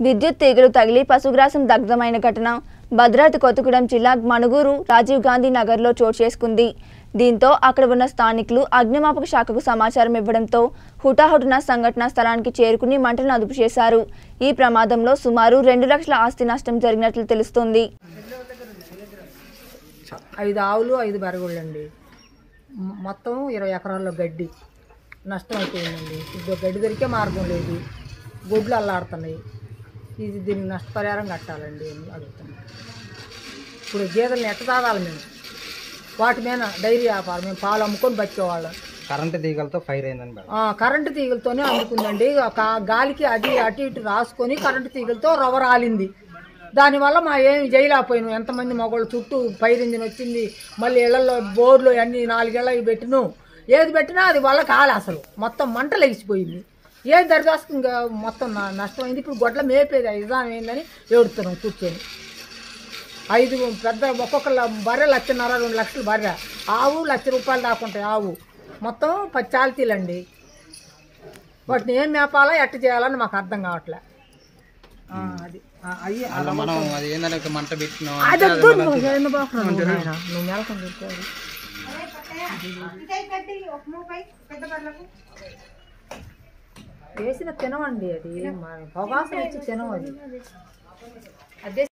విద్యుత్ తీగలు తగిలి పశుగ్రాసం దగ్ధమైన ఘటన భద్రాద్రి కొత్తగూడెం జిల్లా మణుగూరు రాజీవ్ గాంధీ నగర్లో చోటు చేసుకుంది దీంతో అక్కడ ఉన్న స్థానికులు అగ్నిమాపక శాఖకు సమాచారం ఇవ్వడంతో హుటాహుటిన సంఘటనా స్థలానికి చేరుకుని మంటలను అదుపు చేశారు ఈ ప్రమాదంలో సుమారు రెండు లక్షల ఆస్తి నష్టం జరిగినట్లు తెలుస్తోంది ఐదు ఆవులు ఐదు బరగోళ్ళండి మ- మొత్తం ఇరవై ఎకరాల్లో గడ్డి నష్టం అయిపోయిందండి ఇప్పుడు గడ్డి దొరికే మార్గం లేదు గొడ్లు అల్లాడుతున్నాయి ఇది దీనికి నష్టపరిహారం కట్టాలండి అని అడుగుతున్నాం ఇప్పుడు గేదెలను ఎట్ట తాగాలి మేము వాటి మీద డైరీ వ్యాపారం మేము పాలు అమ్ముకొని బతికేవాళ్ళం కరెంటు తీగలతో ఫైర్ అయిందని మేడం ఆ, కరెంటు తీగలతోనే అందుకుందండి ఒక గాలికి అది అటు ఇటు రాసుకొని కరెంటు తీగలతో రవ రాలింది దానివల్ల మా ఏమి చేయలేకపోయినాం ఎంతమంది మగవాళ్ళు చుట్టూ ఫైర్ ఇంజిన్ వచ్చింది మళ్ళీ ఇళ్లలో బోర్లు అన్ని నాలుగేళ్ళకి పెట్టినాం ఏది పెట్టినా అది వల్ల కాలే అసలు మొత్తం మంట లెగిసిపోయింది ఏది దరిదాసుకు ఇంకా మొత్తం నా- నష్టమైంది ఇప్పుడు గొడ్ల మేపేది విధానం ఏందని ఏడుతున్నాం కూర్చొని ఐదు పెద్ద ఒక్కొక్క బర్రె లక్షన్నర రెండు లక్షలు బర్రె ఆవు లక్ష రూపాయలు దాకా ఉంటాయి ఆవు మొత్తం పది చాల్తీలండి వాటిని ఏం మేపాలో ఎట్ట చేయాలని మాకు అర్థం కావట్లే ఆ, అది ఆ, అయ్యి అలా మనం అది ఏంటంటే మంట పెట్టినాం అది వద్దు, నువ్వు ఏంది బాబు నువ్వు నాయనా, నువ్వు మేలకం చూసుకోవాలి వేసిన తినవండి అది మా పొగాసం వచ్చి తినం అది అదే